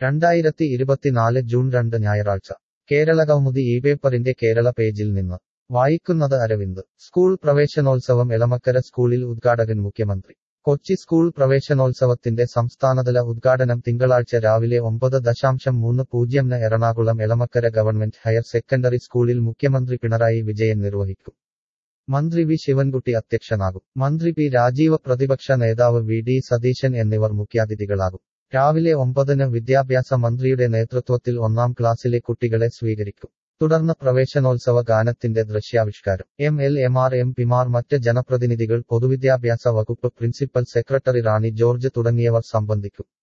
രണ്ടായിരത്തി ഇരുപത്തിനാല് ജൂൺ രണ്ട് ഞായറാഴ്ച കേരളകൗമുദി ഈ പേപ്പറിന്റെ കേരള പേജിൽ നിന്ന് വായിക്കുന്നത് അരവിന്ദ് സ്കൂൾ പ്രവേശനോത്സവം എളമക്കര സ്കൂളിൽ ഉദ്ഘാടകൻ മുഖ്യമന്ത്രി കൊച്ചി സ്കൂൾ പ്രവേശനോത്സവത്തിന്റെ സംസ്ഥാനതല ഉദ്ഘാടനം തിങ്കളാഴ്ച രാവിലെ ഒമ്പത് ദശാംശം മൂന്ന് പൂജ്യംന് Ernakulam Elamakkara government higher secondary സ്കൂളിൽ മുഖ്യമന്ത്രി പിണറായി വിജയൻ നിർവഹിക്കും മന്ത്രി വി ശിവൻകുട്ടി അധ്യക്ഷനാകും മന്ത്രി പി രാജീവ പ്രതിപക്ഷ നേതാവ് വി ഡി സതീശൻ എന്നിവർ മുഖ്യാതിഥികളാകും രാവിലെ ഒമ്പതിന് വിദ്യാഭ്യാസ മന്ത്രിയുടെ നേതൃത്വത്തിൽ ഒന്നാം ക്ലാസ്സിലെ കുട്ടികളെ സ്വീകരിക്കും തുടർന്ന് പ്രവേശനോത്സവ ഗാനത്തിന്റെ ദൃശ്യാവിഷ്കാരം എം എൽ എമാർ എം പിമാർ മറ്റ് ജനപ്രതിനിധികൾ പൊതുവിദ്യാഭ്യാസ വകുപ്പ് പ്രിൻസിപ്പൽ സെക്രട്ടറി റാണി ജോർജ് തുടങ്ങിയവർ സംബന്ധിക്കും